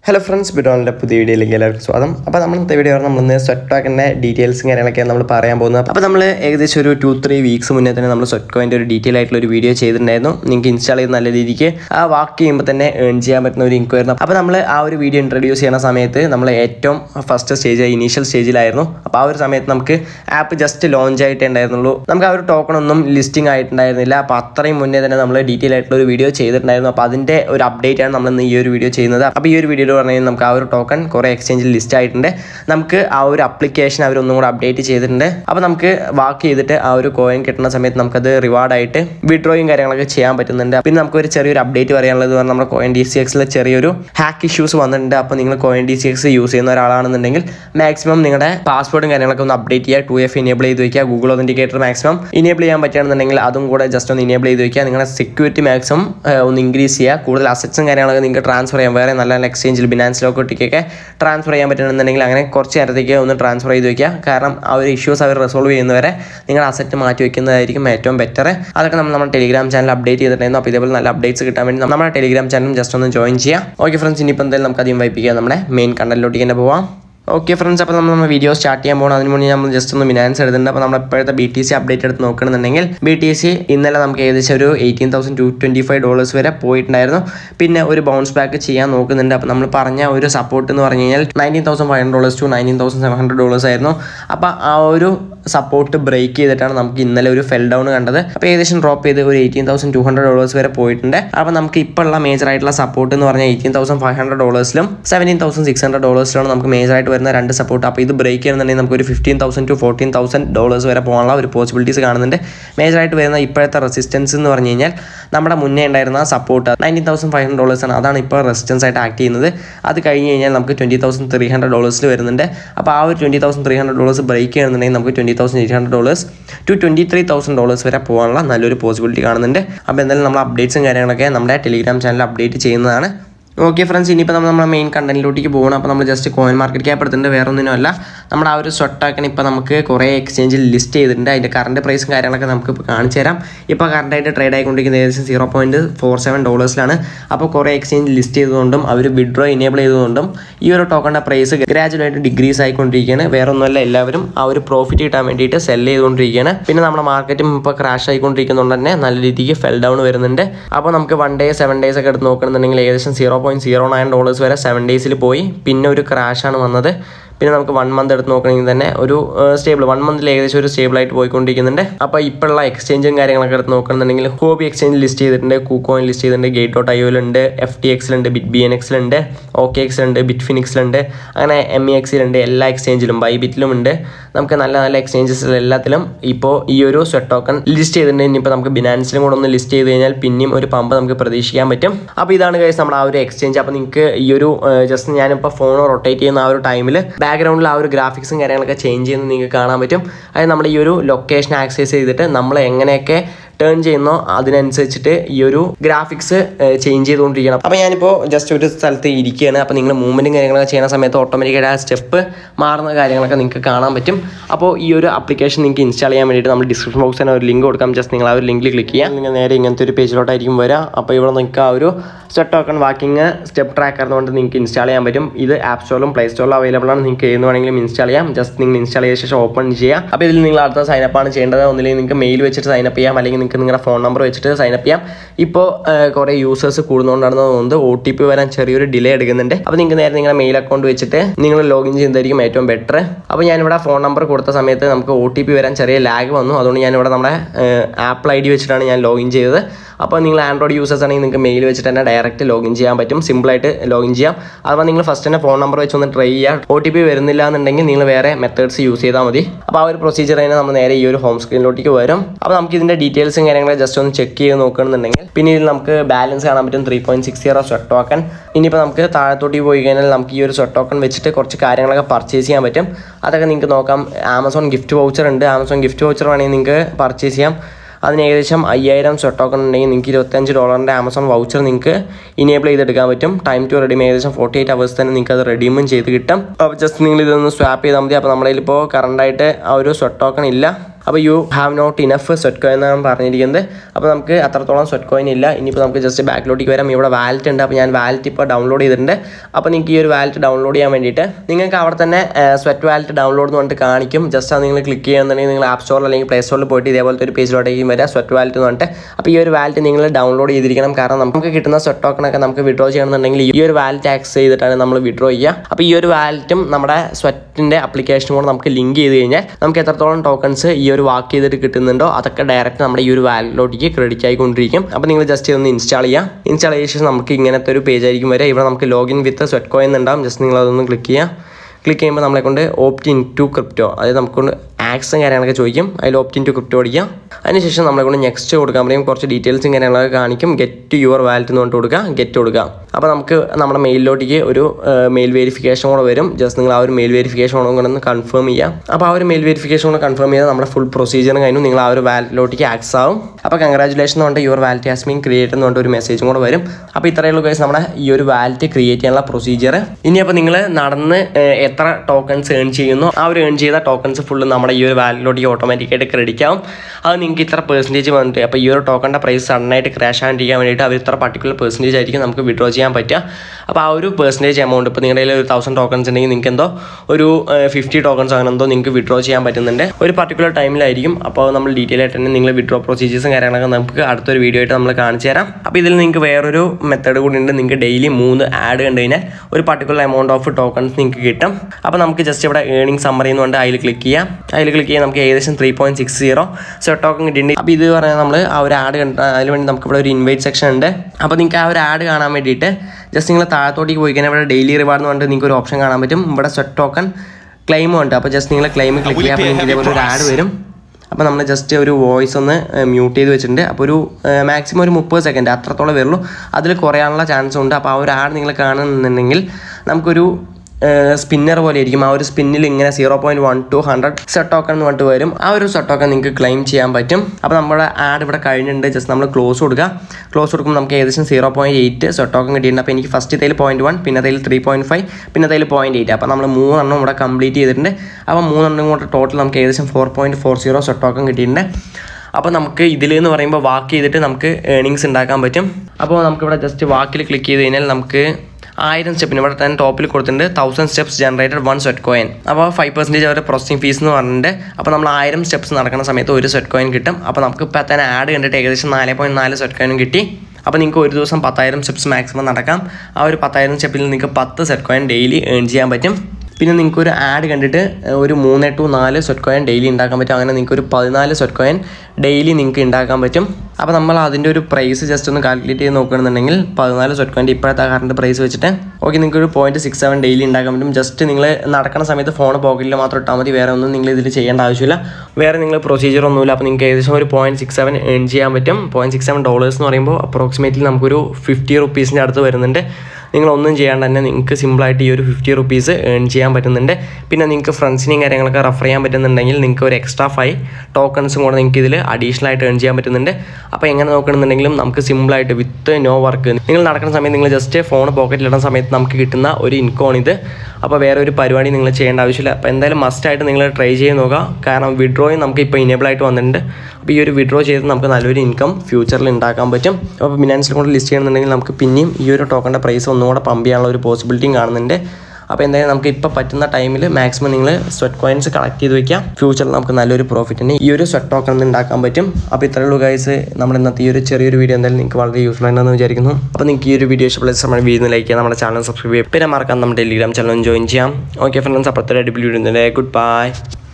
hello friends ബിഡോണിൻ്റെ പുതിയ വീഡിയോയിലേക്ക് എല്ലാവർക്കും സ്വാഗതം അപ്പോൾ നമ്മൾ ഇന്നത്തെ വീഡിയോ നമ്മൾ ഇന്ന് സ്വെറ്റ് പാക്കിൻ്റെ ഡീറ്റെയിൽസും കാര്യങ്ങളൊക്കെയാണ് നമ്മൾ പറയാൻ പോകുന്നത് അപ്പോൾ നമ്മൾ ഏകദേശം ഒരു ടു ത്രീ വീക്സ് മുന്നേ തന്നെ നമ്മൾ സ്വെറ്റ് കോയിൻ്റെ ഒരു ഡീറ്റെയിൽ ആയിട്ടുള്ള ഒരു വീഡിയോ ചെയ്തിട്ടുണ്ടായിരുന്നു നിങ്ങൾക്ക് ഇൻസ്റ്റാൾ ചെയ്ത് നല്ല രീതിക്ക് ആ വാക്ക് ചെയ്യുമ്പോൾ തന്നെ ഏൺ ചെയ്യാൻ പറ്റുന്ന ഒരു ഇൻക്വയറി അപ്പോൾ നമ്മൾ ആ ഒരു വീഡിയോ ഇൻട്രൊഡ്യൂസ് ചെയ്യുന്ന സമയത്ത് നമ്മൾ ഏറ്റവും ഫസ്റ്റ് സ്റ്റേജ് ഇനീഷ്യൽ സ്റ്റേജിലായിരുന്നു അപ്പോൾ ആ ഒരു സമയത്ത് നമുക്ക് ആപ്പ് ജസ്റ്റ് ലോഞ്ച് ആയിട്ടേ ഉണ്ടായിരുന്നുള്ളൂ നമുക്ക് ആ ഒരു ടോക്കൺ ഒന്നും ലിസ്റ്റിംഗ് ആയിട്ടുണ്ടായിരുന്നില്ല അപ്പോൾ അത്രയും മുന്നേ തന്നെ നമ്മൾ ഡീറ്റെയിൽ ആയിട്ടുള്ള ഒരു വീഡിയോ ചെയ്തിട്ടുണ്ടായിരുന്നു അപ്പോൾ അതിൻ്റെ ഒരു അപ്ഡേറ്റ് ആണ് നമ്മൾ ഇന്ന് ഈ ഒരു വീഡിയോ ചെയ്യുന്നത് അപ്പോൾ ഈ ഒരു വീഡിയോയിൽ പറഞ്ഞു കഴിഞ്ഞാൽ നമുക്ക് ആ ഒരു ടോക്കൺ കുറേ എക്സ്ചേഞ്ചിൽ ലിസ്റ്റ് ആയിട്ടുണ്ട് നമുക്ക് ആ ഒരു അപ്ലിക്കേഷൻ അവർ ഒന്നും കൂടെ അപ്ഡേറ്റ് ചെയ്തിട്ടുണ്ട് അപ്പോൾ നമുക്ക് വാക്ക് ചെയ്തിട്ട് ആ ഒരു കോയിൻ കിട്ടുന്ന സമയത്ത് നമുക്കത് റിവാർഡായിട്ട് വിഡ്രോയും കാര്യങ്ങളൊക്കെ ചെയ്യാൻ പറ്റുന്നുണ്ട് പിന്നെ നമുക്ക് ഒരു ചെറിയൊരു അപ്ഡേറ്റ് പറയാനുള്ളത് പറഞ്ഞാൽ നമ്മുടെ കോയിൻ ഡി സി എക്സിൽ ചെറിയൊരു ഹാക്ക് ഇഷ്യൂസ് വന്നിട്ടുണ്ട് അപ്പോൾ നിങ്ങൾ coin D C X use ചെയ്യുന്ന ഒരാളാണെന്നുണ്ടെങ്കിൽ മാക്സിമം നിങ്ങളുടെ പാസ്വേഡും കാര്യങ്ങളൊക്കെ ഒന്ന് അപ്ഡേറ്റ് ചെയ്യുക ടു എഫ് ഇനേബിൾ ചെയ്ത് വയ്ക്കുക ഗൂഗിൾ ഒതൻറ്റിക്കേറ്റർ മാക്സിമം ഇനേബിൾ ചെയ്യാൻ പറ്റുകയാണെന്നുണ്ടെങ്കിൽ അതും കൂടെ ജസ്റ്റ് ഒന്ന് ഇനേബിൾ ചെയ്ത് വയ്ക്കുക നിങ്ങളുടെ സെക്യൂരിറ്റി മാക്സിമം ഒന്ന് ഇൻക്രീസ് ചെയ്യുക കൂടുതൽ അസറ്റ്സും കാര്യങ്ങളൊക്കെ നിങ്ങൾക്ക് ട്രാൻസ്ഫർ ചെയ്യാം വേറെ നല്ല നല്ല എക്സ്ചേഞ്ചിൽ ബിനാൻസിലോ ഒട്ടിക്കൊക്കെ ട്രാൻസ്ഫർ ചെയ്യാൻ പറ്റുന്നുണ്ടെങ്കിൽ അങ്ങനെ കുറച്ച് നേരത്തേക്ക് ഒന്ന് ട്രാൻസ്ഫർ ചെയ്ത് വയ്ക്കുക കാരണം ആ ഒരു ഇഷ്യൂസ് അവർ റിസോൾവ് ചെയ്യുന്നവരെ നിങ്ങളുടെ അസറ്റ് മാറ്റി വയ്ക്കുന്നതായിരിക്കും ഏറ്റവും ബെറ്റർ അതൊക്കെ നമ്മൾ നമ്മുടെ ടെലിഗ്രാം ചാനൽ അപ്ഡേറ്റ് ചെയ്തിട്ടുണ്ടായിരുന്നു അപ്പോൾ ഇതേപോലെ നല്ല അപ്ഡേറ്റ്സ് കിട്ടാൻ വേണ്ടി നമ്മുടെ ടെലിഗ്രാം ചാനലും ജസ്റ്റ് ഒന്ന് ജോയിൻ ചെയ്യാം ഓക്കെ ഫ്രണ്ട്സ് ഇനിയിപ്പോൾ എന്തായാലും നമുക്ക് അധികം വൈപ്പിക്കാം നമ്മുടെ മെയിൻ കണ്ടന്റിലോട്ടേക്ക് തന്നെ പോവാം ഓക്കെ ഫ്രണ്ട്സ് അപ്പോൾ നമ്മൾ നമ്മൾ വീഡിയോ സ്റ്റാർട്ട് ചെയ്യാൻ പോകണം അതിന് മുന്നേ നമ്മൾ ജസ്റ്റ് ഒന്ന് ഫിനാൻസ് എടുത്തിട്ടുണ്ട് അപ്പോൾ നമ്മൾ ഇപ്പോഴത്തെ ബി ടി സി അപ്ഡേറ്റ് എടുത്ത് നോക്കണമെന്നുണ്ടെങ്കിൽ ബി ടി സി ഇന്നലെ നമുക്ക് ഏകദേശം ഒരു eighteen thousand two twenty five dollars വരെ പോയിട്ടുണ്ടായിരുന്നു പിന്നെ ഒരു ബൗൺസ് ബാക്ക് ചെയ്യാൻ നോക്കുന്നുണ്ട് അപ്പോൾ നമ്മൾ പറഞ്ഞ ഒരു സപ്പോർട്ട് എന്ന് പറഞ്ഞു കഴിഞ്ഞാൽ nineteen thousand five hundred dollars to nineteen thousand seven hundred dollars ആയിരുന്നു അപ്പോൾ ആ ഒരു സപ്പോർട്ട് ബ്രേക്ക് ചെയ്തിട്ടാണ് നമുക്ക് ഇന്നലെ ഒരു ഫെൽ ഡൗൺ കണ്ടത് അപ്പോൾ ഏകദേശം ഡ്രോപ്പ് ചെയ്ത് ഒരു eighteen thousand two hundred dollars വരെ പോയിട്ടുണ്ട് അപ്പോൾ നമുക്ക് ഇപ്പോൾ ഉള്ള മേജർ ആയിട്ടുള്ള സപ്പോർട്ട് എന്ന് പറഞ്ഞാൽ എയ്റ്റീൻ തൗസൻഡ് ഫൈവ് ഹൺഡ്രഡ് ഡോളേഴ്സിലും സെവൻറ്റീൻ തൗസൻഡ് സിക്സ് ഹൺഡ്രഡ് ഡോളേഴ്സിലാണ് നമുക്ക് മേജർ ആയിട്ട് വരുന്ന രണ്ട് സപ്പോർട്ട് അപ്പോൾ ഇത് ബ്രേക്ക് ചെയ്യുന്നുണ്ടെങ്കിൽ നമുക്ക് ഒരു fifteen thousand to fourteen thousand dollars വരെ പോകാനുള്ള ഒരു പോസിബിലിറ്റീസ് കാണുന്നുണ്ട് മേജർ ആയിട്ട് വരുന്ന ഇപ്പോഴത്തെ റെസിസ്റ്റൻസ് എന്ന് പറഞ്ഞു കഴിഞ്ഞാൽ നമ്മുടെ മുന്നേ ഉണ്ടായിരുന്ന support nineteen thousand five hundred dollars ആണ് അതാണ് ഇപ്പോൾ റെസിസ്റ്റൻസ് ആയിട്ട് ആക്ട് ചെയ്യുന്നത് അത് കഴിഞ്ഞ് കഴിഞ്ഞാൽ നമുക്ക് ട്വൻറ്റി തൗസൻഡ് ത്രീ ഹൺഡ്രഡ് ഡോളേഴ്സിൽ വരുന്നുണ്ട് അപ്പോൾ ആ ഒരു twenty thousand three hundred dollars break ചെയ്യുന്നുണ്ടെങ്കിൽ നമുക്ക് twenty thousand eight hundred dollars to twenty three thousand dollars വരെ പോകാനുള്ള നല്ലൊരു പോസിബിലിറ്റി കാണുന്നുണ്ട് അപ്പോൾ എന്തായാലും നമ്മൾ അപ്ഡേറ്റ്സും കാര്യങ്ങളൊക്കെ നമ്മുടെ ടെലിഗ്രാം ചാനൽ അപ്ഡേറ്റ് ചെയ്യുന്നതാണ് ഓക്കെ ഫ്രണ്ട്സ് ഇനിയിപ്പോൾ നമ്മൾ നമ്മുടെ മെയിൻ കണ്ടന്റിലോട്ടേക്ക് പോകണം അപ്പോൾ നമ്മൾ ജസ്റ്റ് കോയിൻ മാർക്കറ്റ് ക്യാപ്പ് എടുത്തിട്ടുണ്ട് വേറെ ഒന്നിനുമല്ല നമ്മുടെ ആ ഒരു സ്വട്ടാക്കൻ ഇപ്പോൾ നമുക്ക് കുറേ എക്സ്ചേഞ്ചിൽ ലിസ്റ്റ് ചെയ്തിട്ടുണ്ട് അതിൻ്റെ കറണ്ട് പ്രൈസും കാര്യങ്ങളൊക്കെ നമുക്ക് ഇപ്പോൾ കാണിച്ചു തരാം ഇപ്പോൾ കറണ്ടായിട്ട് ട്രേഡ് ആയിക്കൊണ്ടിരിക്കുന്നത് ഏകദേശം സീറോ പോയിൻറ്റ് ഫോർ സെവൻ ഡോളേഴ്സിലാണ് അപ്പോൾ കുറേ എക്സ്ചേഞ്ച് ലിസ്റ്റ് ചെയ്തുകൊണ്ടും അവർ വിഡ്രോ ഇനേബിൾ ചെയ്തുകൊണ്ടും ഈ ഒരു ടോക്കണിൻ്റെ പ്രൈസ് ഗ്രാജുവലായിട്ട് ഡിഗ്രീസ് ആയിക്കൊണ്ടിരിക്കുകയാണ് വേറെ ഒന്നുമല്ല എല്ലാവരും ആ ഒരു പ്രോഫിറ്റ് കിട്ടാൻ വേണ്ടിയിട്ട് സെല് ചെയ്തുകൊണ്ടിരിക്കുകയാണ് പിന്നെ നമ്മുടെ മാർക്കറ്റും ഇപ്പോൾ ക്രാഷ് ആയിക്കൊണ്ടിരിക്കുന്നതുകൊണ്ട് തന്നെ നല്ല രീതിക്ക് ഫെൽ ഡൗൺ വരുന്നുണ്ട് അപ്പോൾ നമുക്ക് വൺ ഡേ സെവൻ ഡേയ്സ് ഒക്കെ എടുത്ത് നോക്കണമെന്നുണ്ടെങ്കിൽ ഏകദേശം zero point zero nine dollars വരെ സെവൻ ഡേയ്സിൽ പോയി പിന്നെ ഒരു ക്രാഷാണ് വന്നത് പിന്നെ നമുക്ക് വൺ മന്ത് എടുത്ത് നോക്കണമെങ്കിൽ തന്നെ ഒരു സ്റ്റേബിൾ വൺ മന്തിൽ ഏകദേശം ഒരു സ്റ്റേബിൾ ആയിട്ട് പോയിക്കൊണ്ടിരിക്കുന്നുണ്ട് അപ്പോൾ ഇപ്പോഴുള്ള എക്സ്ചേഞ്ചും കാര്യങ്ങളൊക്കെ എടുത്ത് നോക്കണമെന്നുണ്ടെങ്കിൽ ഹോബി എക്സ്ചേഞ്ച് ലിസ്റ്റ് ചെയ്തിട്ടുണ്ട് കൂക്കോയിൻ ലിസ്റ്റ് ചെയ്തിട്ടുണ്ട് ഗേറ്റ് ഡോട്ട് ഐഒയിലുണ്ട് എഫ് ടി എക്സിലുണ്ട് ബിറ്റ് ബി എൻ എക്സിലുണ്ട് ഓക്കെ എക്സിലുണ്ട് ബിറ്റ് ഫിനിക്സിലുണ്ട് അങ്ങനെ എം ഇ എക്സിലുണ്ട് എല്ലാ എക്സ്ചേഞ്ചിലും ബൈബിറ്റിലും ഉണ്ട് നമുക്ക് നല്ല നല്ല എക്സ്ചേഞ്ചസ് എല്ലാത്തിലും ഇപ്പോൾ ഈ ഒരു സ്വെറ്റ് ടോക്കൺ ലിസ്റ്റ് ചെയ്തിട്ടുണ്ട് ഇനിയിപ്പോൾ നമുക്ക് ബിനാൻസിലും കൂടെ ഒന്ന് ലിസ്റ്റ് ചെയ്ത് കഴിഞ്ഞാൽ പിന്നെയും ഒരു പമ്പ് നമുക്ക് പ്രതീക്ഷിക്കാൻ പറ്റും അപ്പോൾ ഇതാണ് കഴിച്ച് നമ്മുടെ ആ ഒരു എക്സ്ചേഞ്ച് അപ്പോൾ നിങ്ങൾക്ക് ഈ ഒരു ജസ്റ്റ് ഞാനിപ്പോൾ ഫോൺ റൊട്ടേറ്റ് ചെയ്യുന്ന ആ ഒരു ടൈമിൽ ബാക്ക്ഗ്രൗണ്ടിൽ ആ ഒരു ഗ്രാഫിക്സും കാര്യങ്ങളൊക്കെ ചേഞ്ച് ചെയ്യുന്നത് നിങ്ങൾക്ക് കാണാൻ പറ്റും അതായത് നമ്മൾ ഈ ഒരു ലൊക്കേഷൻ ആക്സസ് ചെയ്തിട്ട് നമ്മൾ എങ്ങനെയൊക്കെ ടേൺ ചെയ്യുന്നോ അതിനനുസരിച്ചിട്ട് ഈ ഒരു ഗ്രാഫിക്സ് ചേഞ്ച് ചെയ്തുകൊണ്ടിരിക്കണം അപ്പോൾ ഞാനിപ്പോൾ ജസ്റ്റ് ഒരു സ്ഥലത്ത് ഇരിക്കുകയാണ് അപ്പോൾ നിങ്ങൾ മൂവ്മെൻറ്റും കാര്യങ്ങളൊക്കെ ചെയ്യുന്ന സമയത്ത് ഓട്ടോമാറ്റിക്കായിട്ട് ആ സ്റ്റെപ്പ് മാറുന്ന കാര്യങ്ങളൊക്കെ നിങ്ങൾക്ക് കാണാൻ പറ്റും അപ്പോൾ ഈ ഒരു ആപ്ലിക്കേഷൻ നിങ്ങൾക്ക് ഇൻസ്റ്റാൾ ചെയ്യാൻ വേണ്ടിയിട്ട് നമ്മൾ ഡിസ്ക്രിപ്ഷൻ ബോക്സിൽ തന്നെ ഒരു ലിങ്ക് കൊടുക്കാം ജസ്റ്റ് നിങ്ങൾ ആ ഒരു ലിങ്കിൽ ക്ലിക്ക് ചെയ്യുക നിങ്ങൾ നേരെ ഇങ്ങനത്തെ ഒരു പേജിലോട്ടായിരിക്കും വരിക അപ്പോൾ ഇവിടെ നിങ്ങൾക്ക് ആ ഒരു step token walking step tracker കൊണ്ട് നിങ്ങൾക്ക് ഇൻസ്റ്റാൾ ചെയ്യാൻ പറ്റും ഇത് ആപ്പ് സ്റ്റോറിലും പ്ലേ സ്റ്റോറിലും അവൈലബിൾ ആണ് നിങ്ങൾക്ക് ഏത് വേണമെങ്കിലും ഇൻസ്റ്റാൾ ചെയ്യാം ജസ്റ്റ് നിങ്ങൾ ഇൻസ്റ്റാൾ ചെയ്ത ശേഷം ഓപ്പൺ ചെയ്യാം അപ്പോൾ ഇതിൽ നിങ്ങൾ അടുത്ത സൈനപ്പ് ആണ് ചെയ്യേണ്ടത് ഒന്നില്ലെങ്കിൽ നിങ്ങൾക്ക് മെയിൽ വെച്ചിട്ട് സൈനപ്പ് ചെയ്യാം അല്ലെങ്കിൽ നിങ്ങൾക്ക് നിങ്ങളുടെ ഫോൺ നമ്പർ വെച്ചിട്ട് സൈനപ്പ് ചെയ്യാം ഇപ്പോൾ കുറേ യൂസേഴ്സ് കൂടുന്നതുകൊണ്ടാണെന്ന് തോന്നുന്നത് ഒ ടി പി വരാൻ ചെറിയൊരു ഡിലേ എടുക്കുന്നുണ്ട് അപ്പോൾ നിങ്ങൾക്ക് നേരെ നിങ്ങളുടെ മെയിൽ അക്കൗണ്ട് വെച്ചിട്ട് നിങ്ങൾ ലോഗിൻ ചെയ്യുന്നതായിരിക്കും ഏറ്റവും ബെറ്റർ അപ്പോൾ ഞാനിവിടെ ഫോൺ നമ്പർ കൊടുത്ത സമയത്ത് നമുക്ക് ഒ ടി പി വരാൻ ചെറിയ ലാഗ് വന്നു അതുകൊണ്ട് ഞാനിവിടെ നമ്മുടെ ആപ്പിൾ ഐ ഡി വെച്ചിട്ടാണ് ഞാൻ ലോഗിൻ ചെയ്തത് അപ്പോൾ നിങ്ങൾ ആൻഡ്രോയിഡ് യൂസേഴ്സ് ആണെങ്കിൽ നിങ്ങൾക്ക് മെയിൽ വെച്ചിട്ട് തന്നെ ഡയറക്റ്റ് ലോഗിൻ ചെയ്യാൻ പറ്റും സിമ്പിളായിട്ട് ലോഗിൻ ചെയ്യാം അഥവാ നിങ്ങൾ ഫസ്റ്റ് തന്നെ ഫോൺ നമ്പർ വെച്ച് ഒന്ന് ട്രൈ ചെയ്യുക ഒ ടി പി വരുന്നില്ല എന്നുണ്ടെങ്കിൽ നിങ്ങൾ വേറെ മെത്തേഡ്സ് യൂസ് ചെയ്താൽ മതി അപ്പോൾ ആ ഒരു പ്രൊസീജിയർ തന്നെ നമ്മൾ നേരെ ഈ ഒരു ഹോം സ്ക്രീനിലോട്ടേക്ക് വരും അപ്പോൾ നമുക്ക് ഇതിൻ്റെ ഡീറ്റെയിൽസും കാര്യങ്ങളും ജസ്റ്റ് ഒന്ന് ചെക്ക് ചെയ്ത് നോക്കുകയാണെന്നുണ്ടെങ്കിൽ പിന്നെ ഇതിൽ നമുക്ക് ബാലൻസ് കാണാൻ പറ്റും three point six zero sweat token ഇനിയിപ്പോൾ നമുക്ക് താഴത്തോട്ട് പോയി കഴിഞ്ഞാൽ നമുക്ക് ഈ ഒരു സ്വെറ്റ് ടോക്കൺ വെച്ചിട്ട് കുറച്ച് കാര്യങ്ങളൊക്കെ പർച്ചേസ് ചെയ്യാൻ പറ്റും അതൊക്കെ നിങ്ങൾക്ക് നോക്കാം ആമസോൺ ഗിഫ്റ്റ് വൗച്ചർ ഉണ്ട് ആമസോൺ ഗിഫ്റ്റ് വൗച്ചർ വേണമെങ്കിൽ നിങ്ങൾക്ക് പർച്ചേസ് ചെയ്യാം അതിന് ഏകദേശം അയ്യായിരം സ്വെറ്റ് ടോക്കൺ ഉണ്ടെങ്കിൽ നിങ്ങൾക്ക് ഇരുപത്തഞ്ച് ഡോളറിൻ്റെ ആമസോൺ വൗച്ചർ നിങ്ങൾക്ക് ഇനേബിൾ ചെയ്തെടുക്കാൻ പറ്റും ടൈം ടു റെഡീം ഏകദേശം ഫോർട്ടി എയ്റ്റ് അവേഴ്സ് തന്നെ നിങ്ങൾക്ക് അത് റെഡീമും ചെയ്ത് കിട്ടും അപ്പോൾ ജസ്റ്റ് നിങ്ങൾ ഇതൊന്ന് സ്വാപ്പ് ചെയ്താൽ മതി അപ്പോൾ നമ്മുടെ ഇപ്പോൾ കറണ്ടായിട്ട് ആ ഒരു സ്വെറ്റ് ടോക്കൺ ഇല്ല അപ്പോൾ you have not enough sweat coin എന്നാണ് പറഞ്ഞിരിക്കുന്നത് അപ്പോൾ നമുക്ക് അത്രത്തോളം സ്വെറ്റ് കോയിൻ ഇല്ല ഇനിയിപ്പോൾ നമുക്ക് ജസ്റ്റ് ബാക്കിലോട്ടേക്ക് വരാം ഇവിടെ വാലറ്റ് ഉണ്ട് അപ്പോൾ ഞാൻ വാലറ്റ് ഇപ്പോൾ ഡൗൺലോഡ് ചെയ്തിട്ടുണ്ട് അപ്പോൾ നിങ്ങൾക്ക് ഈ ഒരു വാലറ്റ് ഡൗൺലോഡ് ചെയ്യാൻ വേണ്ടിയിട്ട് നിങ്ങൾക്ക് അവിടെ തന്നെ സ്വെറ്റ് വാലറ്റ് ഡൗൺലോഡ് എന്ന് പറഞ്ഞിട്ട് കാണിക്കും ജസ്റ്റ് അത് നിങ്ങൾ ക്ലിക്ക് ചെയ്യുന്നുണ്ടെങ്കിൽ നിങ്ങൾ ആപ്പ് സ്റ്റോറിൽ അല്ലെങ്കിൽ പ്ലേ സ്റ്റോറിൽ പോയിട്ട് ഇതേപോലത്തെ ഒരു പേജിലോട്ടേക്കും വരിക സ്വെറ്റ് വാലറ്റ് എന്ന് പറഞ്ഞിട്ട് അപ്പോൾ ഈ ഒരു വാലറ്റ് നിങ്ങൾ ഡൗൺലോഡ് ചെയ്തിരിക്കണം കാരണം നമുക്ക് കിട്ടുന്ന സ്വെറ്റ് ടോക്കണൊക്കെ നമുക്ക് വിഡ്രോ ചെയ്യണമെന്നുണ്ടെങ്കിൽ ഈ ഒരു വാലറ്റ് ആക്സസ് ചെയ്തിട്ടാണ് നമ്മൾ വിഡ്രോ ചെയ്യുക അപ്പോൾ ഈ ഒരു വാലറ്റും നമ്മുടെ സ്വെറ്റിൻ്റെ അപ്ലിക്കേഷനും കൂടെ നമുക്ക് ലിങ്ക് ചെയ്ത് കഴിഞ്ഞാൽ നമുക്ക് എത്രത്തോളം ടോക്കൺസ് ഈ ഒരു വാക്ക് ചെയ്തിട്ട് കിട്ടുന്നുണ്ടോ അതൊക്കെ ഡയറക്റ്റ് നമ്മുടെ ഈ ഒരു വാലറ്റിലോട്ടേക്ക് ക്രെഡിറ്റ് ആയിക്കൊണ്ടിരിക്കും അപ്പോൾ നിങ്ങൾ ജസ്റ്റ് ഒന്ന് ഇൻസ്റ്റാൾ ചെയ്യുക ഇൻസ്റ്റാൾ ചെയ്ത ശേഷം നമുക്ക് ഇങ്ങനത്തെ ഒരു പേജ് ആയിരിക്കും വരെ ഇവിടെ നമുക്ക് ലോഗിൻ വിത്ത് സ്വെറ്റ് കോയിൻ ഉണ്ടാവും ജസ്റ്റ് നിങ്ങൾ അതൊന്ന് ക്ലിക്ക് ചെയ്യുക ക്ലിക്ക് ചെയ്യുമ്പോൾ നമ്മളെ കൊണ്ട് ഓപ്റ്റ് ഇൻ ടു ക്രിപ്റ്റോ അതായത് നമുക്കൊണ്ട് ആക്സും കാര്യങ്ങളൊക്കെ ചോദിക്കും അതിൽ ഓപ്റ്റ് ഇൻ ടു ക്രിപ്റ്റോ അടിക്കാം അതിനുശേഷം നമ്മളെ കൊണ്ട് നെക്സ്റ്റ് കൊടുക്കാൻ പറയും കുറച്ച് ഡീറ്റെയിൽസും കാര്യങ്ങളൊക്കെ കാണിക്കും ഗെറ്റ് യുവർ വാലറ്റ് എന്ന് പറഞ്ഞിട്ട് കൊടുക്കുക ഗെറ്റ് കൊടുക്കുക അപ്പോൾ നമുക്ക് നമ്മുടെ മെയിലിലോട്ടേക്ക് ഒരു മെയിൽ വെരിഫിക്കേഷൻ കൂടെ വരും ജസ്റ്റ് നിങ്ങൾ ആ ഒരു മെയിൽ വെരിഫിക്കേഷൻ കൂടെ ഒന്ന് കൺഫേം ചെയ്യാം അപ്പോൾ ആ ഒരു മെയിൽ വെരിഫിക്കേഷൻ കൂടെ കൺഫേം ചെയ്താൽ നമ്മുടെ ഫുൾ പ്രൊസീജിയർ കഴിഞ്ഞു നിങ്ങൾ ആ ഒരു വാലറ്റിലോട്ടേക്ക് ആക്സ് ആവും അപ്പോൾ കൺഗ്രാജുലേഷൻ എന്ന് പറഞ്ഞിട്ട് your wallet has been create എന്ന് പറഞ്ഞിട്ട് ഒരു മെസ്സേജും കൂടെ വരും അപ്പോൾ ഇത്രയേ ഉള്ളൂ ഗൈസ് നമ്മുടെ ഈ ഒരു വാലറ്റ് ക്രിയേറ്റ് ചെയ്യാനുള്ള പ്രൊസീജിയർ ഇനി അപ്പോൾ നിങ്ങൾ നടന്ന് ഏഹ്, എത്ര ടോക്കൺസ് ഏൺ ചെയ്യുന്നു ആ ഒരു ഏൺ ചെയ്ത ടോക്കൺസ് ഫുള്ള് നമ്മുടെ ഈ ഒരു വാലറ്റിലോട്ടേക്ക് ഓട്ടോമാറ്റിക്കായിട്ട് ക്രെഡിറ്റ് ആവും അത് നിങ്ങൾക്ക് ഇത്ര പെർസെൻറ്റേജ് വന്നിട്ട് അപ്പോൾ ഈ ഒരു ടോക്കണിൻ്റെ പ്രൈസ് സഡനായിട്ട് ക്രാഷ് ആകാണ്ടിരിക്കാൻ വേണ്ടിയിട്ട് അവർ ഇത്ര പർട്ടിക്കുലർ പെർസെൻറ്റേജ് ആയിരിക്കും നമുക്ക് വിഡ്രോ ചെയ്യാൻ പറ്റുക അപ്പോൾ ആ ഒരു പെർസെൻറ്റേജ് എമൗണ്ട് ഇപ്പോൾ നിങ്ങളുടെ കയ്യിൽ ഒരു തൗസൻഡ് ടോക്കൺസ് ഉണ്ടെങ്കിൽ നിങ്ങൾക്ക് എന്തോ ഒരു ഫിഫ്റ്റി ടോക്കൺസ് അങ്ങനെ എന്തോ നിങ്ങൾക്ക് വിഡ്രോ ചെയ്യാൻ പറ്റുന്നുണ്ട് ഒരു പർട്ടിക്കുലർ ടൈമിലായിരിക്കും അപ്പോൾ നമ്മൾ ഡീറ്റെയിൽ ആയിട്ട് തന്നെ നിങ്ങൾ വിഡ്രോ പ്രൊസീജിയേഴ്സും കാര്യങ്ങളൊക്കെ നമുക്ക് അടുത്തൊരു വീഡിയോ ആയിട്ട് നമ്മൾ കാണിച്ചു തരാം അപ്പോൾ ഇതിൽ നിങ്ങൾക്ക് വേറൊരു മെത്തേഡ് കൂടി ഉണ്ട് നിങ്ങൾക്ക് ഡെയിലി മൂന്ന് ആഡ് കണ്ടു കഴിഞ്ഞാൽ ഒരു പർട്ടിക്കുലർ എമൗണ്ട് ഓഫ് ടോക്കൺസ് നിങ്ങൾക്ക് കിട്ടും അപ്പോൾ നമുക്ക് ജസ്റ്റ് ഇവിടെ ഏണിംഗ് സമ്മറി എന്ന് പറഞ്ഞിട്ട് അതിൽ ക്ലിക്ക് ചെയ്യാം അതിൽ ക്ലിക്ക് ചെയ്യാൻ നമുക്ക് ഏകദേശം three point six zero so token കിട്ടിയിട്ടുണ്ട് അപ്പോൾ ഇത് പറഞ്ഞാൽ നമ്മൾ ആ ഒരു ആഡ് കണ്ട അതിന് വേണ്ടി നമുക്ക് ഇവിടെ ഒരു ഇൻവൈറ്റ് സെക്ഷൻ ഉണ്ട് അപ്പോൾ നിങ്ങൾക്ക് ആ ഒരു ആഡ് കാണാൻ വേണ്ടിയിട്ട് ജസ്റ്റ് നിങ്ങൾ താഴത്തോട്ടേക്ക് പോയി കഴിഞ്ഞാൽ ഇവിടെ ഡെയിലി റിവാർഡ് എന്ന് പറഞ്ഞിട്ട് നിങ്ങൾക്ക് ഒരു ഓപ്ഷൻ കാണാൻ പറ്റും ഇവിടെ സ്വെറ്റ് ടോക്കൺ ക്ലെയിമും ഉണ്ട് അപ്പോൾ ജസ്റ്റ് നിങ്ങൾ ക്ലെയിം ക്ലിക്ക് ചെയ്യുക അപ്പോൾ നിങ്ങൾക്ക് ഇതേപോലെ ഒരു ആഡ് വരും അപ്പോൾ നമ്മൾ ജസ്റ്റ് ഒരു വോയിസ് ഒന്ന് മ്യൂട്ട് ചെയ്ത് വെച്ചിട്ടുണ്ട് അപ്പോൾ ഒരു മാക്സിമം ഒരു മുപ്പത് സെക്കൻഡ് അത്രത്തോളം വരുള്ളൂ അതിൽ കുറയാനുള്ള ചാൻസ് ഉണ്ട് അപ്പോൾ ആ ഒരു ആഡ് നിങ്ങൾ കാണുന്നുണ്ടെങ്കിൽ നമുക്കൊരു സ്പിന്നർ പോലെ ഇരിക്കും ആ ഒരു സ്പിന്നിൽ ഇങ്ങനെ zero point one two hundred sweat token എന്ന് പറഞ്ഞിട്ട് വരും ആ ഒരു സെറ്റ് ടോക്കൺ നിങ്ങൾക്ക് ക്ലെയിം ചെയ്യാൻ പറ്റും അപ്പോൾ നമ്മുടെ ആഡ് ഇവിടെ കഴിഞ്ഞിട്ടുണ്ട് ജസ്റ്റ് നമ്മൾ ക്ലോസ് കൊടുക്കുക ക്ലോസ് കൊടുക്കുമ്പോൾ നമുക്ക് ഏകദേശം zero point eight sweat token കിട്ടിയിട്ടുണ്ട് അപ്പോൾ എനിക്ക് ഫസ്റ്റ് തേയിൽ പോയിന്റ് വൺ പിന്നെ തേയിൽ ത്രീ പോയിന്റ് ഫൈവ് പിന്നെ തേയിൽ പോയിന്റ് എയ്റ്റ് അപ്പോൾ നമ്മൾ മൂന്നെണ്ണം ഇവിടെ കംപ്ലീറ്റ് ചെയ്തിട്ടുണ്ട് അപ്പോൾ മൂന്നെണ്ണം കൂടെ ടോട്ടൽ നമുക്ക് ഏകദേശം four point four zero sweat token കിട്ടിയിട്ടുണ്ട് അപ്പോൾ നമുക്ക് ഇതിൽ എന്ന് പറയുമ്പോൾ വാക്ക് ചെയ്തിട്ട് നമുക്ക് ഏണിങ്സ് ഉണ്ടാക്കാൻ പറ്റും അപ്പോൾ നമുക്കിവിടെ ജസ്റ്റ് വാക്കിൽ ക്ലിക്ക് ചെയ്ത് കഴിഞ്ഞാൽ നമുക്ക് ആയിരം സ്റ്റെപ്പിന് ഇവിടെ തന്നെ ടോപ്പിൽ കൊടുത്തിട്ടുണ്ട് thousand steps generated one sweat coin അപ്പോൾ ഫൈവ് പെർസെൻറ്റേജ് അവരുടെ പ്രോസസിങ് ഫീസ് എന്ന് പറഞ്ഞിട്ട് അപ്പോൾ നമ്മൾ ആയിരം സ്റ്റെപ്സ് നടക്കുന്ന സമയത്ത് ഒരു സ്വെറ്റ് കോയിൻ കിട്ടും അപ്പോൾ നമുക്ക് ഇപ്പോൾ തന്നെ ആഡ് കണ്ടിട്ട് ഏകദേശം നാല് പോയിൻറ്റ് നാല് സ്വെറ്റ് കോയിനും കിട്ടി അപ്പോൾ നിങ്ങൾക്ക് ഒരു ദിവസം പത്തായിരം സ്റ്റെപ്സ് മാക്സിമം നടക്കാം ആ ഒരു പത്തായിരം സ്റ്റെപ്പിൽ നിങ്ങൾക്ക് പത്ത് സെറ്റ് കോയിൻ ഡെയിലി ഏൺ ചെയ്യാൻ പറ്റും പിന്നെ നിങ്ങൾക്ക് ഒരു ആഡ് കണ്ടിട്ട് ഒരു മൂന്ന് ടു നാല് സ്വെറ്റ് കോയിൻ ഡെയിലി ഉണ്ടാക്കാൻ പറ്റും അങ്ങനെ നിങ്ങൾക്ക് ഒരു പതിനാല് സ്വെറ്റ് കോയിൻ ഡെയിലി നിങ്ങൾക്ക് ഉണ്ടാക്കാൻ പറ്റും അപ്പോൾ നമ്മൾ അതിൻ്റെ ഒരു പ്രൈസ് ജസ്റ്റ് ഒന്ന് കാൽക്കുലേറ്റ് ചെയ്ത് നോക്കുകയാണെന്നുണ്ടെങ്കിൽ പതിനാല് സ്വെറ്റ് കോയിൻ്റെ ഇപ്പോഴത്തെ കറണ്ട് പ്രൈസ് വെച്ചിട്ട് ഓക്കെ നിങ്ങൾക്ക് ഒരു പോയിന്റ് സിക്സ് സെവൻ ഡെയിലി ഉണ്ടാക്കാൻ പറ്റും ജസ്റ്റ് നിങ്ങൾ നടക്കുന്ന സമയത്ത് ഫോൺ പോക്കറ്റിൽ മാത്രം ഇട്ടാൽ മതി വേറെ ഒന്നും നിങ്ങൾ ഇതിൽ ചെയ്യേണ്ട ആവശ്യമില്ല വേറെ നിങ്ങൾ പ്രൊസീജിയർ ഒന്നുമില്ല അപ്പോൾ നിങ്ങൾക്ക് ഏകദേശം ഒരു പോയിന്റ് സിക്സ് സെവൻ ഏൺ ചെയ്യാൻ പറ്റും പോയിന്റ് സിക്സ് സെവൻ ഡോളേഴ്സ് എന്ന് പറയുമ്പോൾ അപ്രോക്സിമേറ്റ്ലി നമുക്കൊരു ഫിഫ്റ്റി റുപ്പീസിൻ്റെ അടുത്ത് വരുന്നുണ്ട് നിങ്ങളൊന്നും ചെയ്യാണ്ട് തന്നെ നിങ്ങൾക്ക് സിമ്പിളായിട്ട് ഈ ഒരു ഫിഫ്റ്റി റുപ്പീസ് ഏൺ ചെയ്യാൻ പറ്റുന്നുണ്ട് പിന്നെ നിങ്ങൾക്ക് ഫ്രണ്ട്സിനെയും കാര്യങ്ങളൊക്കെ റെഫർ ചെയ്യാൻ പറ്റുന്നുണ്ടെങ്കിൽ നിങ്ങൾക്ക് ഒരു എക്സ്ട്രാ ഫൈവ് ടോക്കൺസും കൂടെ നിങ്ങൾക്ക് ഇതിൽ അഡീഷണൽ ആയിട്ട് ഏൺ ചെയ്യാൻ പറ്റുന്നുണ്ട് അപ്പോൾ എങ്ങനെ നോക്കണമെന്നുണ്ടെങ്കിലും നമുക്ക് സിമ്പിളായിട്ട് വിത്ത് നോ വർക്ക് നിങ്ങൾ നടക്കുന്ന സമയത്ത് നിങ്ങൾ ജസ്റ്റ് ഫോൺ പോക്കറ്റിലിടുന്ന സമയത്ത് നമുക്ക് കിട്ടുന്ന ഒരു ഇൻകോൺ ഇത് അപ്പോൾ വേറെ ഒരു പരിപാടി നിങ്ങൾ ചെയ്യേണ്ട ആവശ്യമില്ല അപ്പോൾ എന്തായാലും മസ്റ്റായിട്ട് നിങ്ങൾ ട്രൈ ചെയ്ത് നോക്കുക കാരണം വിഡ്രോയും നമുക്ക് ഇപ്പോൾ ഇനേബിൾ ആയിട്ട് വന്നിട്ടുണ്ട് അപ്പോൾ ഈ ഒരു വിഡ്രോ ചെയ്ത് നമുക്ക് നല്ലൊരു ഇൻകം ഫ്യൂച്ചറിൽ ഉണ്ടാക്കാൻ പറ്റും അപ്പോൾ ഫിനാൻസിൽ കൊണ്ട് ലിസ്റ്റ് ചെയ്യണമെന്നുണ്ടെങ്കിൽ നമുക്ക് പിന്നെയും ഈ ഒരു ടോക്കണിൻ്റെ പ്രൈസ് ഒന്നുകൂടെ പമ്പ് ചെയ്യാനുള്ള ഒരു പോസിബിലിറ്റിയും കാണുന്നുണ്ട് അപ്പോൾ എന്തായാലും നമുക്ക് ഇപ്പോൾ പറ്റുന്ന ടൈമിൽ മാക്സിമം നിങ്ങൾ സ്വെറ്റ് കോയിൻസ് കളക്ട് ചെയ്ത് വെക്കാം ഫ്യൂച്ചറിൽ നമുക്ക് നല്ലൊരു പ്രോഫിറ്റിന് ഈ ഒരു സ്വെറ്റ് ടോക്കൺ ഉണ്ടാക്കാൻ പറ്റും അപ്പോൾ ഇത്രയേ ഉള്ളൂ ഗൈസ് നമ്മൾ ഇന്നത്തെ ഈ ഒരു ചെറിയൊരു വീഡിയോ എന്തായാലും നിങ്ങൾക്ക് വളരെ യൂസ്ഫുൾ ആണെന്ന് വിചാരിക്കുന്നു അപ്പോൾ നിങ്ങൾക്ക് ഈ ഒരു വീഡിയോ ഇഷ്ടപ്പെട്ട നമ്മുടെ വീഡിയോ ലൈക്ക് ചെയ്യാം നമ്മുടെ ചാനൽ സബ്സ്ക്രൈബ് ചെയ്യാം പിന്നെ മറക്കാൻ നമ്മുടെ ടെലിഗ്രാം ചാനൽ ജോയിൻ ചെയ്യാം ഓക്കെ ഫ്രണ്ട്സ് അപ്പോഴത്തെ അടിപൊളി വീഡിയോ ഗുഡ് ബൈ